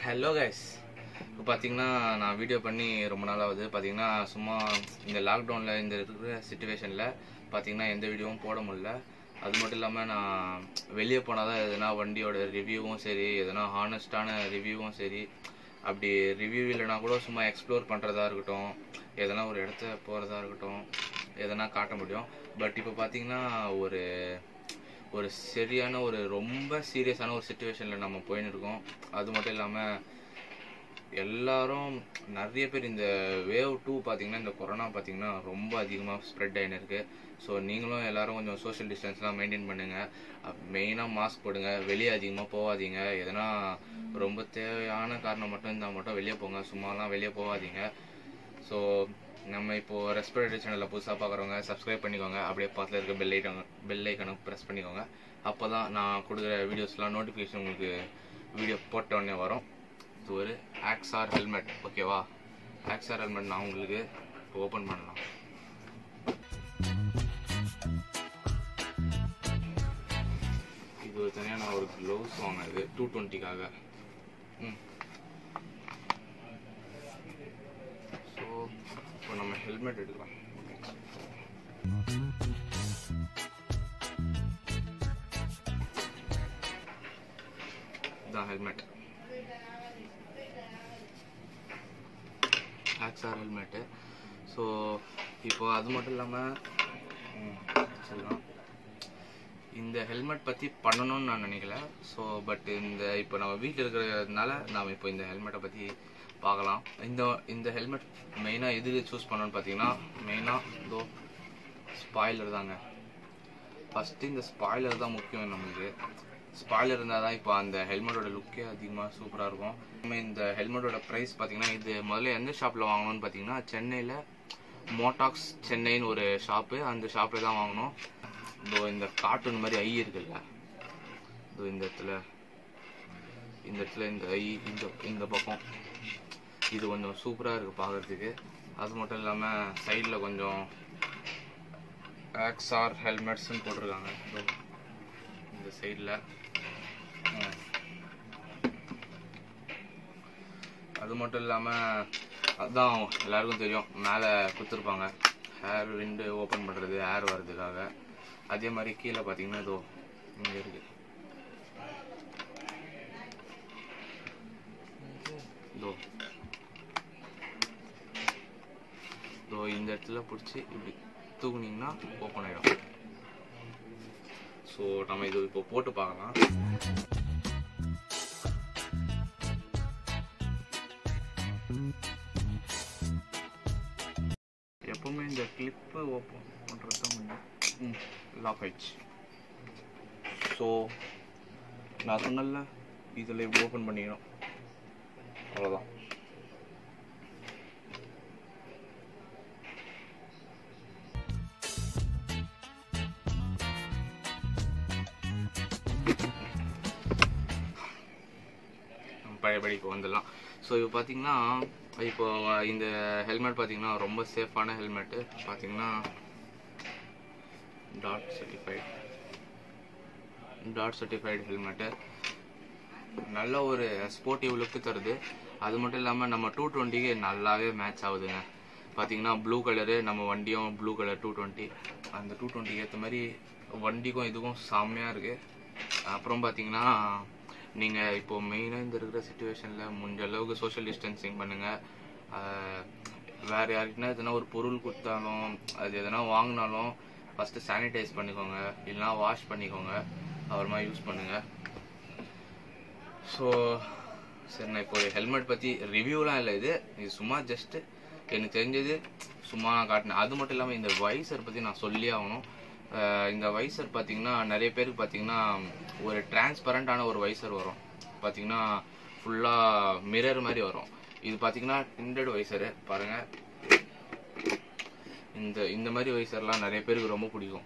hello guys இப்போ பார்த்தீங்கன்னா நான் வீடியோ பண்ணி ரொம்ப நாள் ஆகுது பார்த்தீங்கன்னா சும்மா இந்த லாக்டவுனில் இந்த இருக்கிற சுச்சுவேஷனில் பார்த்தீங்கன்னா எந்த வீடியோவும் போட முடியல அது மட்டும் இல்லாமல் நான் வெளியே போனால் தான் எதனா வண்டியோட ரிவ்யூவும் சரி எதனா ஹானஸ்டான ரிவ்யூவும் சரி அப்படி ரிவ்யூ இல்லைனா கூட சும்மா எக்ஸ்ப்ளோர் பண்ணுறதா இருக்கட்டும் எதனா ஒரு இடத்த போகிறதா இருக்கட்டும் எதனா காட்ட முடியும் பட் இப்போ பார்த்தீங்கன்னா ஒரு ஒரு சரியான ஒரு ரொம்ப சீரியஸான ஒரு சுச்சுவேஷனில் நம்ம போயின்னு இருக்கோம் அது மட்டும் இல்லாமல் எல்லாரும் நிறைய பேர் இந்த வேவ் டூ பார்த்தீங்கன்னா இந்த கொரோனா பார்த்தீங்கன்னா ரொம்ப அதிகமாக ஸ்ப்ரெட் ஆகின்னு இருக்கு ஸோ நீங்களும் எல்லாரும் கொஞ்சம் சோஷியல் டிஸ்டன்ஸ்லாம் மெயின்டைன் பண்ணுங்கள் மெயினாக மாஸ்க் போடுங்க வெளியே அதிகமாக போகாதீங்க எதனா ரொம்ப தேவையான காரணம் மட்டும் இருந்தால் மட்டும் வெளியே போங்க சும்மாலாம் வெளியே போகாதீங்க ஸோ நம்ம இப்போது ரெஸ்பிரேட்டரி சேனலில் புதுசாக பார்க்குறவங்க சப்ஸ்கிரைப் பண்ணிக்கோங்க அப்படியே பக்கத்தில் இருக்க பெல் ஐக்கன் பெல் ஐக்கனும் ப்ரெஸ் பண்ணிக்கோங்க அப்போ தான் நான் கொடுக்குற வீடியோஸ்லாம் நோட்டிஃபிகேஷன் உங்களுக்கு வீடியோ போட்ட உடனே வரும் இது ஒரு ஆக்ஸார் ஹெல்மெட் ஓகேவா ஆக்ஸார் ஹெல்மெட் நான் உங்களுக்கு இப்போ ஓப்பன் பண்ணலாம் இது ஒரு தனியாக நான் ஒரு க்ளவுஸ் வாங்கினது டூ டுவெண்ட்டிக்காக ம் ஸோ இப்போ நம்ம ஹெல்மெட் எடுக்கலாம் இதான் ஹெல்மெட் ஆக்ஸார் ஹெல்மெட்டு ஸோ இப்போ அது மட்டும் இல்லாமல் சொல்லலாம் இந்த ஹெல்மெட் பற்றி பண்ணணும்னு நான் நினைக்கல ஸோ பட் இந்த இப்போ நம்ம வீட்டில் இருக்கிறதுனால நாம் இப்போ இந்த ஹெல்மெட்டை பற்றி பார்க்கலாம் இந்த இந்த ஹெல்மெட் மெயினாக எதுக்கு சூஸ் பண்ணணும்னு பார்த்தீங்கன்னா மெயினாக இதோ ஸ்பாய்லர் தாங்க ஃபஸ்ட்டு இந்த ஸ்பாய்லர் தான் முக்கியம் நம்மளுக்கு ஸ்பாய்லர் இருந்தால் தான் இப்போ அந்த ஹெல்மெட்டோட லுக்கே அதிகமாக சூப்பராக இருக்கும் நம்ம இந்த ஹெல்மெட்டோட ப்ரைஸ் பார்த்தீங்கன்னா இது முதல்ல எந்த ஷாப்பில் வாங்கணும்னு பார்த்தீங்கன்னா சென்னையில் மோட்டாக்ஸ் சென்னைன்னு ஒரு ஷாப்பு அந்த ஷாப்பில் தான் வாங்கணும் இதோ இந்த கார்ட்டூன் மாதிரி ஐ இருக்குல்ல இதோ இந்த இடத்துல இந்த இடத்துல இந்த ஐ இந்த இந்த பக்கம் இது கொஞ்சம் சூப்பராக இருக்குது பார்க்குறதுக்கு அது மட்டும் இல்லாமல் சைடில் கொஞ்சம் ஆக்ஸார் ஹெல்மெட்ஸ்னு போட்டிருக்காங்க இதோ இந்த சைடில் அது மட்டும் இல்லாமல் அதுதான் எல்லாருக்கும் தெரியும் மேலே கொடுத்துருப்பாங்க ஹேர் விண்டு ஓப்பன் பண்ணுறது ஹேர் வர்றதுக்காக அதே மாதிரி கீழே பார்த்தீங்கன்னா இதோ இங்கே இருக்கு இதோ இதோ இந்த இடத்துல பிடிச்சி இப்படி தூக்குனீங்கன்னா ஓப்பன் ஆகிடும் ஸோ நம்ம இது இப்போ போட்டு பார்க்கலாம் எப்பவுமே இந்த கிளிப்பு ஓப்பன் பண்ணுறது தான் கொஞ்சம் லாக் ஆயிடுச்சு ஸோ நான் சொன்னல இதில் இப்படி ஓப்பன் பண்ணிக்கணும் அவ்வளோதான் பழையபடி இப்போ வந்துடலாம் ஸோ இப்போ பார்த்தீங்கன்னா இப்போ இந்த ஹெல்மெட் பார்த்தீங்கன்னா ரொம்ப சேஃபான ஹெல்மெட்டு பார்த்தீங்கன்னா DOT certified DOT certified helmet நல்ல ஒரு ஸ்போர்ட்டிவ் லுக்கு தருது அது மட்டும் இல்லாமல் நம்ம டூ டுவெண்ட்டிக்கு நல்லாவே மேட்ச் ஆகுதுங்க பார்த்தீங்கன்னா ப்ளூ கலரு நம்ம வண்டியும் ப்ளூ கலர் டூ டுவெண்ட்டி அந்த டூ டுவெண்ட்டிக்கு ஏற்ற மாதிரி வண்டிக்கும் இதுக்கும் செம்மையாக இருக்குது அப்புறம் பார்த்தீங்கன்னா நீங்கள் இப்போ மெயினாக இந்த இருக்கிற சுச்சுவேஷனில் முடிஞ்ச அளவுக்கு சோஷியல் டிஸ்டன்சிங் பண்ணுங்கள் வேறு யாருக்குன்னா எதனா ஒரு பொருள் கொடுத்தாலும் அது எதனா வாங்கினாலும் ஃபஸ்ட்டு சானிடைஸ் பண்ணிக்கோங்க இல்லைனா வாஷ் பண்ணிக்கோங்க அப்புறமா யூஸ் பண்ணுங்கள் ஸோ சரி நான் இப்போ ஹெல்மெட் பற்றி ரிவ்யூலாம் இல்லை இது இது சும்மா ஜஸ்ட்டு எனக்கு தெரிஞ்சது சும்மா நான் காட்டினேன் அது மட்டும் இல்லாமல் இந்த வைசர் பற்றி நான் சொல்லி ஆகணும் இந்த வைசர் பார்த்தீங்கன்னா நிறைய பேருக்கு பார்த்தீங்கன்னா ஒரு டிரான்ஸ்பரண்டான ஒரு வைசர் வரும் பார்த்தீங்கன்னா ஃபுல்லாக மிரர் மாதிரி வரும் இது பார்த்தீங்கன்னா டிண்டட் வைசரு பாருங்கள் இந்த இந்த மாதிரி வைசர்லாம் நிறைய பேருக்கு ரொம்ப பிடிக்கும்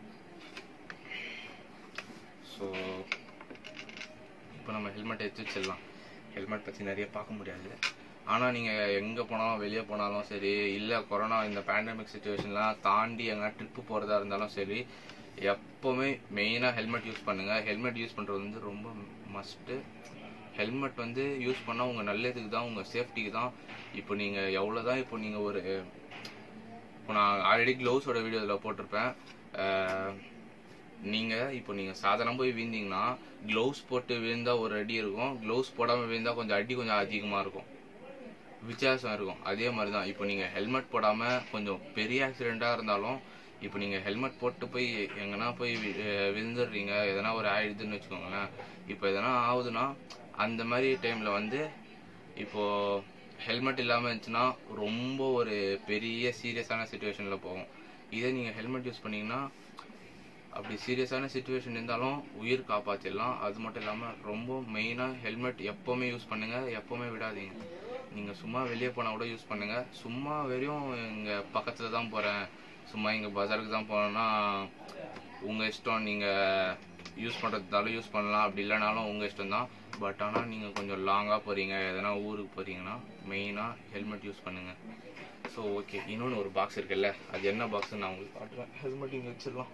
ஸோ இப்போ நம்ம ஹெல்மெட் எடுத்து வச்சிடலாம் ஹெல்மெட் பற்றி நிறைய பார்க்க முடியாது ஆனால் நீங்கள் எங்கே போனாலும் வெளியே போனாலும் சரி இல்லை கொரோனா இந்த பேண்டமிக் சுச்சுவேஷன்லாம் தாண்டி எங்கே ட்ரிப்பு போகிறதா இருந்தாலும் சரி எப்போவுமே மெயினாக ஹெல்மெட் யூஸ் பண்ணுங்கள் ஹெல்மெட் யூஸ் பண்ணுறது வந்து ரொம்ப மஸ்ட்டு ஹெல்மெட் வந்து யூஸ் பண்ணால் உங்கள் நல்லதுக்கு தான் உங்கள் சேஃப்டிக்கு தான் இப்போ நீங்கள் எவ்வளோ தான் இப்போ நீங்கள் ஒரு இப்போ நான் ஆல்ரெடி க்ளவுஸோட வீடியோ இதில் போட்டிருப்பேன் அஹ், நீங்க இப்போ நீங்க சாதாரண போய் வீழ்ந்தீங்கன்னா க்ளவுஸ் போட்டு விழுந்தா ஒரு அடி இருக்கும் க்ளவுஸ் போடாம விழுந்தா கொஞ்சம் அடி கொஞ்சம் அதிகமா இருக்கும் வித்தியாசம் இருக்கும் அதே மாதிரி தான் இப்போ நீங்க ஹெல்மெட் போடாம கொஞ்சம் பெரிய ஆக்சிடென்ட்டா இருந்தாலும் இப்போ நீங்க ஹெல்மெட் போட்டு போய் எங்கன்னா போய் வி- அஹ் விழுந்துடுறீங்க எதனா ஒரு ஆயிடுதுன்னு வச்சுக்கோங்களேன் இப்போ எதனா ஆகுதுன்னா அந்த மாதிரி டைம்ல வந்து இப்போ ஹெல்மெட் இல்லாம இருந்துச்சுன்னா ரொம்ப ஒரு பெரிய சீரியஸான சுச்சுவேஷன்ல போகும் இதே நீங்க ஹெல்மெட் யூஸ் பண்ணீங்கன்னா அப்படி சீரியஸான சுச்சுவேஷன் இருந்தாலும் உயிர் காப்பாற்றிடலாம் அது மட்டும் இல்லாமல் ரொம்ப மெயினாக ஹெல்மெட் எப்போவுமே யூஸ் பண்ணுங்க எப்போவுமே விடாதீங்க நீங்கள் சும்மா வெளியே போனால் கூட யூஸ் பண்ணுங்க சும்மா வெறும் இங்கே பக்கத்தில் தான் போகிறேன் சும்மா இங்கே பஜாருக்கு தான் போனேன்னா உங்கள் இஷ்டம் நீங்கள் யூஸ் பண்ணுறதுனாலும் யூஸ் பண்ணலாம் அப்படி இல்லைனாலும் உங்கள் இஷ்டம் தான் பட் ஆனால் நீங்கள் கொஞ்சம் லாங்காக போகிறீங்க எதனா ஊருக்கு போகிறீங்கன்னா மெயினாக ஹெல்மெட் யூஸ் பண்ணுங்கள் ஸோ ஓகே இன்னொன்று ஒரு பாக்ஸ் இருக்குல்ல அது என்ன பாக்ஸ்னு நான் உங்களுக்கு காட்டுறேன் ஹெல்மெட் இங்கே வச்சிடலாம்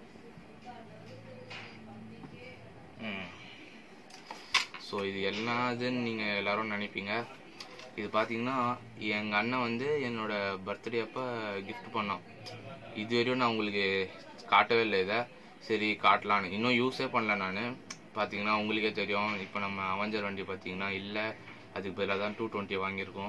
ஸோ இது எல்லாதுன்னு நீங்கள் எல்லாரும் நினைப்பீங்க இது பார்த்தீங்கன்னா எங்கள் அண்ணன் வந்து என்னோட பர்த்டே அப்போ gift பண்ணான் இது வரையும் நான் உங்களுக்கு காட்டவே இல்லை இதை சரி காட்டலான்னு இன்னும் யூஸே பண்ணல நான் பார்த்தீங்கன்னா உங்களுக்கே தெரியும் இப்போ நம்ம அவஞ்சர் வண்டி பார்த்தீங்கன்னா இல்லை அதுக்கு பதிலாக தான் டூ டுவெண்ட்டி வாங்கியிருக்கோம்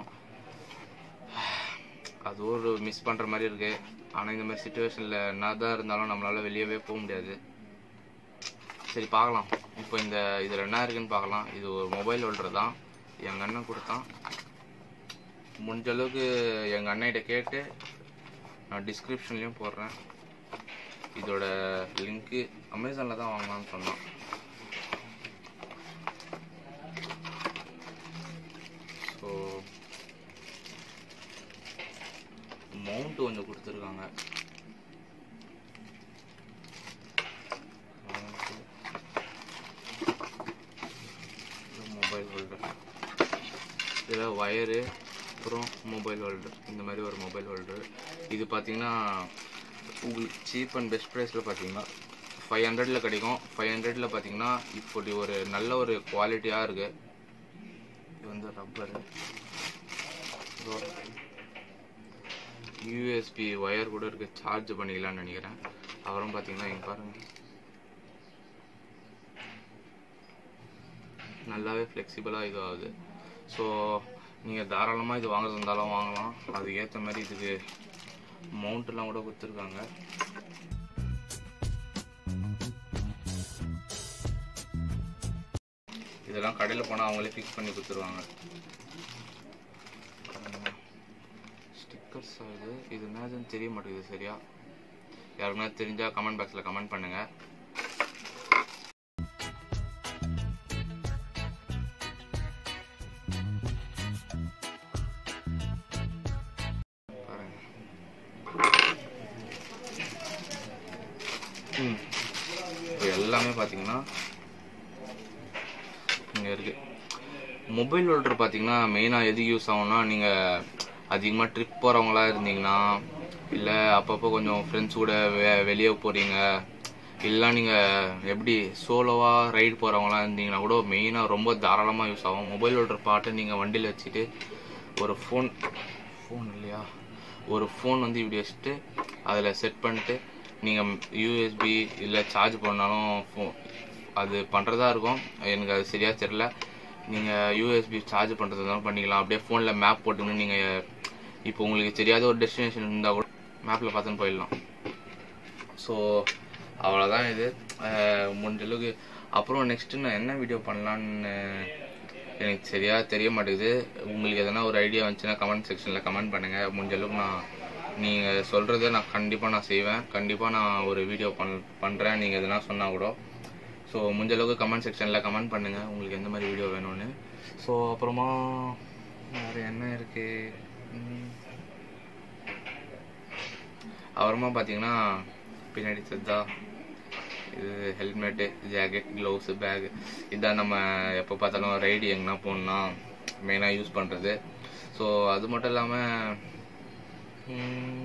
அது ஒரு மிஸ் பண்ணுற மாதிரி இருக்கு ஆனால் இந்த மாதிரி சுச்சுவேஷனில் என்ன தான் இருந்தாலும் நம்மளால வெளியவே போக முடியாது சரி பார்க்கலாம் இப்போ இந்த இதில் என்ன இருக்குன்னு பார்க்கலாம் இது ஒரு மொபைல் ஹோல்டர் தான் எங்கள் அண்ணன் கொடுத்தான் முடிஞ்ச அளவுக்கு எங்கள் அண்ணன்கிட்ட கேட்டு நான் டிஸ்கிரிப்ஷன்லேயும் போடுறேன் இதோட லிங்க்கு அமேசானில் தான் வாங்கலாம்னு சொன்னான் ஸோ மவுண்ட் கொஞ்சம் கொடுத்துருக்காங்க மொபைல் ஹோல்டர் இதில் ஒயரு அப்புறம் மொபைல் ஹோல்டர் இந்த மாதிரி ஒரு மொபைல் ஹோல்டர் இது பார்த்தீங்கன்னா உங்களுக்கு சீப் அண்ட் பெஸ்ட் ப்ரைஸில் பார்த்தீங்கன்னா ஃபைவ் ஹண்ட்ரடில் கிடைக்கும் ஃபைவ் ஹண்ட்ரடில் பார்த்தீங்கன்னா இப்படி ஒரு நல்ல ஒரு குவாலிட்டியாக இருக்குது இது வந்து ரப்பரு யூஎஸ்பி ஒயர் கூட இருக்கு சார்ஜ் பண்ணிக்கலாம்னு நினைக்கிறேன் அப்புறம் பார்த்தீங்கன்னா இங்க பாருங்க நல்லாவே ஃப்ளெக்சிபிளாக இது ஆகுது ஸோ நீங்கள் தாராளமாக இது வாங்குறது இருந்தாலும் வாங்கலாம் அதுக்கு ஏற்ற மாதிரி இதுக்கு மவுண்ட்லாம் கூட கொடுத்துருக்காங்க இதெல்லாம் கடையில் போனால் அவங்களே ஃபிக்ஸ் பண்ணி கொடுத்துருவாங்க ஸ்டிக்கர்ஸ் ஆகுது இது என்னதுன்னு தெரிய மாட்டேங்குது சரியா யாருக்குன்னா தெரிஞ்சால் கமெண்ட் பாக்ஸில் கமெண்ட் பண்ணுங்க பாருங்க ம் இப்போ எல்லாமே பார்த்தீங்கன்னா இங்கே இருக்கு மொபைல் ஹோல்டர் பார்த்தீங்கன்னா மெயினாக எதுக்கு யூஸ் ஆகும்னா நீங்கள் அதிகமாக ட்ரிப் போகிறவங்களா இருந்தீங்கன்னா இல்லை அப்பப்போ கொஞ்சம் ஃப்ரெண்ட்ஸ் கூட வெ வெளியே போகிறீங்க இல்லை நீங்கள் எப்படி சோலோவாக ரைடு போகிறவங்களாம் இருந்தீங்கன்னா கூட மெயினாக ரொம்ப தாராளமாக யூஸ் ஆகும் மொபைல் ஹோல்டர் பாட்டு நீங்கள் வண்டியில் வச்சுட்டு ஒரு ஃபோன் ஃபோன் இல்லையா ஒரு ஃபோன் வந்து இப்படி வச்சுட்டு அதில் செட் பண்ணிட்டு நீங்கள் யூஎஸ்பி இல்லை சார்ஜ் பண்ணாலும் ஃபோ அது பண்ணுறதா இருக்கும் எனக்கு அது சரியாக தெரில நீங்கள் யூஎஸ்பி சார்ஜ் பண்ணுறது இருந்தாலும் பண்ணிக்கலாம் அப்படியே ஃபோனில் மேப் போட்டுன்னு நீங்கள் இப்போ உங்களுக்கு தெரியாத ஒரு டெஸ்டினேஷன் இருந்தால் கூட மேப்பில் பார்த்துன்னு போயிடலாம் ஸோ அவ்வளோதான் இது அஹ் முடிஞ்ச அளவுக்கு அப்புறம் நெக்ஸ்ட்டு நான் என்ன வீடியோ பண்ணலான்னு எனக்கு சரியாக தெரிய மாட்டேங்குது உங்களுக்கு எதனா ஒரு ஐடியா வந்துச்சுன்னா கமெண்ட் செக்ஷனில் கமெண்ட் பண்ணுங்கள் முடிஞ்ச அளவுக்கு நான் நீங்கள் சொல்கிறத நான் கண்டிப்பாக நான் செய்வேன் கண்டிப்பாக நான் ஒரு வீடியோ பண் பண்ணுறேன் நீங்கள் எதனா சொன்னால் கூட ஸோ முடிஞ்ச அளவுக்கு கமெண்ட் செக்ஷனில் கமெண்ட் பண்ணுங்கள் உங்களுக்கு எந்த மாதிரி வீடியோ வேணும்னு ஸோ அப்புறமா வேறு என்ன இருக்குது அப்புறமா பார்த்தீங்கன்னா பின்னாடி தெரிதா இது ஹெல்மெட்டு ஜாக்கெட் க்ளவுஸு பேகு இதான் நம்ம எப்போ பார்த்தாலும் ரைடு எங்கன்னா போகணுன்னா மெயினாக யூஸ் பண்ணுறது ஸோ அது மட்டும் இல்லாமல்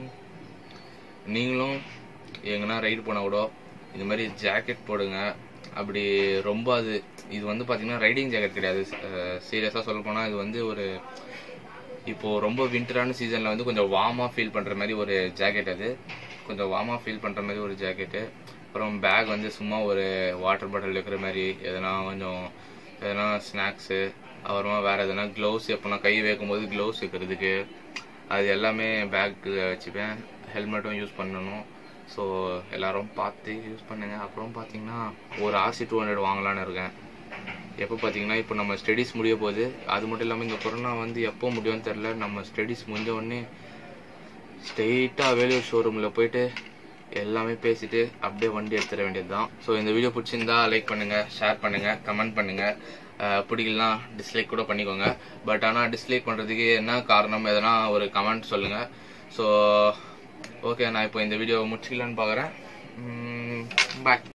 நீங்களும் எங்கன்னா ரைடு போனால் கூட இந்த மாதிரி ஜாக்கெட் போடுங்க அப்படி ரொம்ப அது இது வந்து பார்த்தீங்கன்னா ரைடிங் ஜாக்கெட் கிடையாது சீரியஸாக சொல்ல போனால் இது வந்து ஒரு இப்போ ரொம்ப வின்டரான சீசனில் வந்து கொஞ்சம் வார்மாக ஃபீல் பண்ணுற மாதிரி ஒரு ஜாக்கெட் அது கொஞ்சம் வார்மாக ஃபீல் பண்ணுற மாதிரி ஒரு ஜாக்கெட்டு அப்புறம் பேக் வந்து சும்மா ஒரு வாட்டர் பாட்டில் வைக்கிற மாதிரி எதனா கொஞ்சம் எதனா ஸ்நாக்ஸு அப்புறமா வேறு எதனா க்ளவுஸ் எப்போனா கை வைக்கும்போது க்ளவுஸ் வைக்கிறதுக்கு அது எல்லாமே பேக் வச்சுப்பேன் ஹெல்மெட்டும் யூஸ் பண்ணணும் ஸோ எல்லாரும் பார்த்து யூஸ் பண்ணுங்க அப்புறம் பார்த்தீங்கன்னா ஒரு ஆர்சி டூ ஹண்ட்ரட் வாங்கலான்னு இருக்கேன் எப்போ பார்த்தீங்கன்னா இப்போ நம்ம ஸ்டடீஸ் முடிய போகுது அது மட்டும் இல்லாமல் இந்த கொரோனா வந்து எப்போ முடியும்னு தெரில நம்ம ஸ்டடீஸ் முடிஞ்ச உடனே ஸ்ட்ரெயிட்டாக வேலூர் ஷோரூமில் போயிட்டு எல்லாமே பேசிட்டு அப்படியே வண்டி எடுத்துட வேண்டியது தான் ஸோ இந்த வீடியோ பிடிச்சிருந்தா லைக் பண்ணுங்கள் ஷேர் பண்ணுங்கள் கமெண்ட் பண்ணுங்கள் பிடிக்கலாம் டிஸ்லைக் கூட பண்ணிக்கோங்க பட் ஆனால் டிஸ்லைக் பண்ணுறதுக்கு என்ன காரணம் எதனா ஒரு கமெண்ட் சொல்லுங்கள் ஸோ ஓகே நான் இப்போ இந்த வீடியோ முடிச்சிக்கலான்னு பார்க்குறேன் பாய்